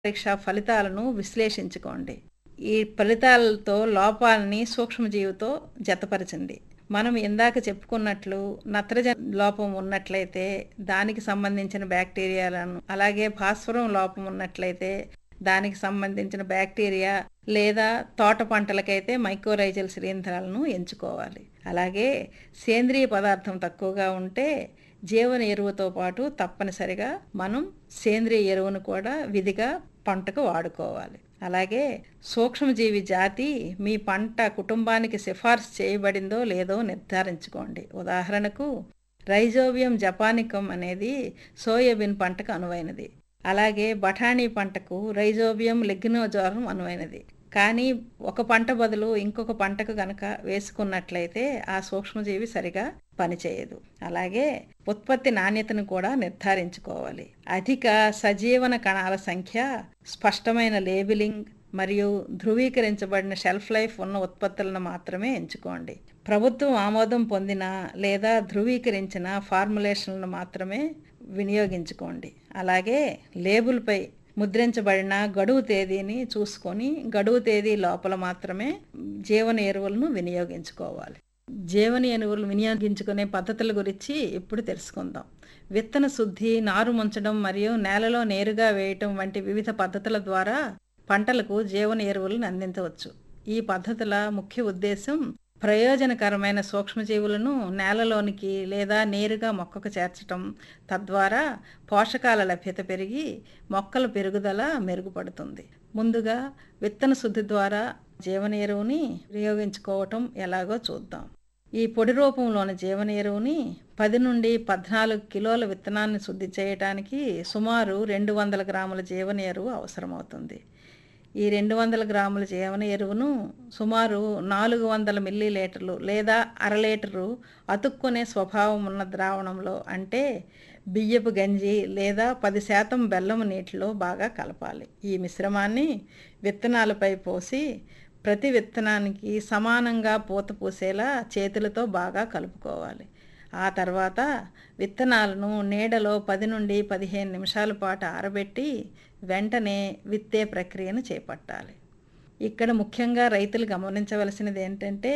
పరీక్ష ఫలితాలను విశ్లేషించుకోండి ఈ ఫలితాలతో లోపాలని సూక్ష్మజీవితో జతపరిచింది మనం ఇందాక చెప్పుకున్నట్లు నత్రజని లోపం ఉన్నట్లయితే దానికి సంబంధించిన బ్యాక్టీరియాలను అలాగే భాస్వరం లోపం ఉన్నట్లయితే దానికి సంబంధించిన బ్యాక్టీరియా లేదా తోట పంటలకైతే మైక్రోరైజల్ శిలీంధ్రాలను ఎంచుకోవాలి అలాగే సేంద్రియ పదార్థం తక్కువగా ఉంటే జీవన ఎరువుతో పాటు తప్పనిసరిగా మనం సేంద్రియ ఎరువును కూడా విధిగా పంటకు వాడుకోవాలి అలాగే సూక్ష్మజీవి జాతి మీ పంట కుటుంబానికి సిఫార్సు చేయబడిందో లేదో నిర్ధారించుకోండి ఉదాహరణకు రైజోబియం జపానికం అనేది సోయాబీన్ పంటకు అనువైనది అలాగే బఠానీ పంటకు రైజోబియం లెగ్నోజోరం అనువైనది కానీ ఒక పంట బదులు ఇంకొక పంటకు గనక వేసుకున్నట్లయితే ఆ సూక్ష్మజీవి సరిగా పనిచేయదు అలాగే ఉత్పత్తి నాణ్యతను కూడా నిర్ధారించుకోవాలి అధిక సజీవన కణాల సంఖ్య స్పష్టమైన లేబిలింగ్ మరియు ధృవీకరించబడిన షెల్ఫ్ లైఫ్ ఉన్న ఉత్పత్తులను మాత్రమే ఎంచుకోండి ప్రభుత్వం ఆమోదం పొందిన లేదా ధృవీకరించిన ఫార్ములేషన్లను మాత్రమే వినియోగించుకోండి అలాగే లేబుల్పై ముద్రించబడిన గడువు తేదీని చూసుకొని గడువు తేదీ లోపల మాత్రమే జీవన ఎరువులను వినియోగించుకోవాలి జీవన ఎరువులు వినియోగించుకునే పద్ధతుల గురించి ఇప్పుడు తెలుసుకుందాం విత్తన శుద్ధి నారు ముంచడం మరియు నేలలో నేరుగా వేయటం వంటి వివిధ పద్ధతుల ద్వారా పంటలకు జీవన ఎరువులను అందించవచ్చు ఈ పద్ధతుల ముఖ్య ఉద్దేశం ప్రయోజనకరమైన సూక్ష్మజీవులను నేలలోనికి లేదా నేరుగా మొక్కకు చేర్చటం తద్వారా పోషకాల లభ్యత పెరిగి మొక్కల పెరుగుదల మెరుగుపడుతుంది ముందుగా విత్తన శుద్ధి ద్వారా జీవన ఎరువుని వినియోగించుకోవటం ఎలాగో చూద్దాం ఈ పొడి రూపంలోని జీవన ఎరువుని పది నుండి పద్నాలుగు కిలోల విత్తనాన్ని శుద్ధి చేయడానికి సుమారు రెండు వందల గ్రాముల జీవన ఎరువు అవసరమవుతుంది ఈ రెండు వందల గ్రాముల జీవన ఎరువును సుమారు నాలుగు వందల మిల్లీ లీటర్లు లేదా అర లీటరు అతుక్కునే స్వభావం ఉన్న ద్రావణంలో అంటే బియ్యపు గంజి లేదా పది శాతం బెల్లం నీటిలో బాగా కలపాలి ఈ మిశ్రమాన్ని విత్తనాలపై పోసి ప్రతి విత్తనానికి సమానంగా పూత పూసేలా చేతులతో బాగా కలుపుకోవాలి ఆ తర్వాత విత్తనాలను నీడలో పది నుండి పదిహేను నిమిషాల పాటు ఆరబెట్టి వెంటనే విత్తే ప్రక్రియను చేపట్టాలి ఇక్కడ ముఖ్యంగా రైతులు గమనించవలసినది ఏంటంటే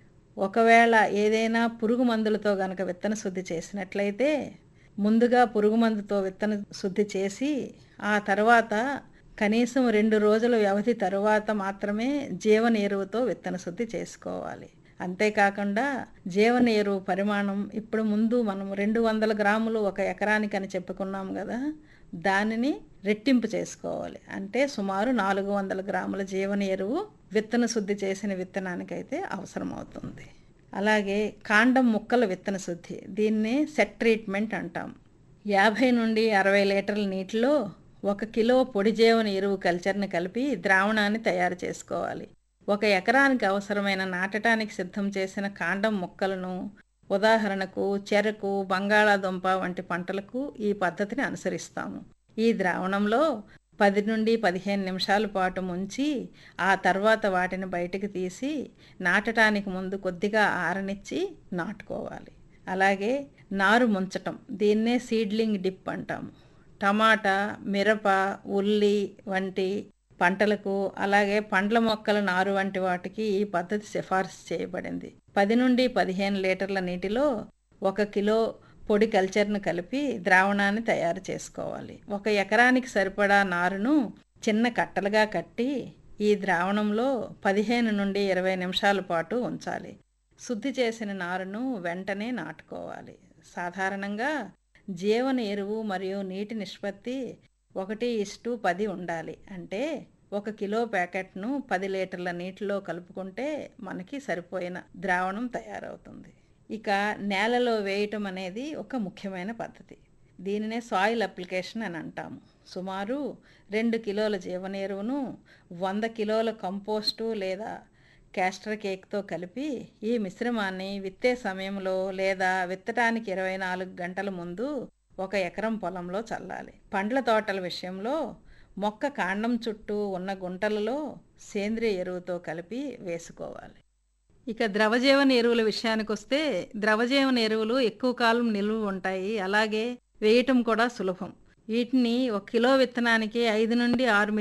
ఒకవేళ ఏదైనా పురుగు మందులతో గనక విత్తన శుద్ధి చేసినట్లయితే ముందుగా పురుగు మందుతో విత్తన శుద్ధి చేసి ఆ తర్వాత కనీసం రెండు రోజుల వ్యవధి తరువాత మాత్రమే జీవన ఎరువుతో విత్తన శుద్ధి చేసుకోవాలి అంతేకాకుండా జీవన ఎరువు పరిమాణం ఇప్పుడు ముందు మనం రెండు వందల గ్రాములు ఒక ఎకరానికి అని చెప్పుకున్నాం కదా దానిని రెట్టింపు చేసుకోవాలి అంటే సుమారు నాలుగు వందల గ్రాముల జీవన ఎరువు విత్తన శుద్ధి చేసిన విత్తనానికైతే అవసరమవుతుంది అలాగే కాండం ముక్కల విత్తన శుద్ధి దీన్నే సెట్ ట్రీట్మెంట్ అంటాం యాభై నుండి అరవై లీటర్ల నీటిలో ఒక కిలో పొడి జీవన ఎరువు కల్చర్ని కలిపి ద్రావణాన్ని తయారు చేసుకోవాలి ఒక ఎకరానికి అవసరమైన నాటడానికి సిద్ధం చేసిన కాండం మొక్కలను ఉదాహరణకు చెరకు బంగాళాదుంప వంటి పంటలకు ఈ పద్ధతిని అనుసరిస్తాము ఈ ద్రావణంలో పది నుండి పదిహేను నిమిషాల పాటు ముంచి ఆ తర్వాత వాటిని బయటకు తీసి నాటడానికి ముందు కొద్దిగా ఆరనిచ్చి నాటుకోవాలి అలాగే నారు ముంచటం దీన్నే సీడ్లింగ్ డిప్ అంటాము టమాటా మిరప ఉల్లి వంటి పంటలకు అలాగే పండ్ల మొక్కల నారు వంటి వాటికి ఈ పద్ధతి సిఫార్సు చేయబడింది పది నుండి పదిహేను లీటర్ల నీటిలో ఒక కిలో పొడి కల్చర్ను కలిపి ద్రావణాన్ని తయారు చేసుకోవాలి ఒక ఎకరానికి సరిపడా నారును చిన్న కట్టలుగా కట్టి ఈ ద్రావణంలో పదిహేను నుండి ఇరవై నిమిషాల పాటు ఉంచాలి శుద్ధి చేసిన నారును వెంటనే నాటుకోవాలి సాధారణంగా జీవన ఎరువు మరియు నీటి నిష్పత్తి ఒకటి ఇస్టు పది ఉండాలి అంటే ఒక కిలో ప్యాకెట్ను పది లీటర్ల నీటిలో కలుపుకుంటే మనకి సరిపోయిన ద్రావణం తయారవుతుంది ఇక నేలలో వేయటం అనేది ఒక ముఖ్యమైన పద్ధతి దీనినే సాయిల్ అప్లికేషన్ అని అంటాము సుమారు రెండు కిలోల జీవన ఎరువును వంద కిలోల కంపోస్టు లేదా క్యాస్టర్ కేక్తో కలిపి ఈ మిశ్రమాన్ని విత్తే సమయంలో లేదా విత్తడానికి ఇరవై నాలుగు గంటల ముందు ఒక ఎకరం పొలంలో చల్లాలి పండ్ల తోటల విషయంలో మొక్క కాండం చుట్టూ ఉన్న గుంటలలో సేంద్రియ ఎరువుతో కలిపి వేసుకోవాలి ఇక ద్రవజీవన ఎరువుల విషయానికి వస్తే ద్రవజీవన ఎరువులు ఎక్కువ కాలం నిలువ ఉంటాయి అలాగే వేయటం కూడా సులభం వీటిని ఒక కిలో విత్తనానికి ఐదు నుండి ఆరు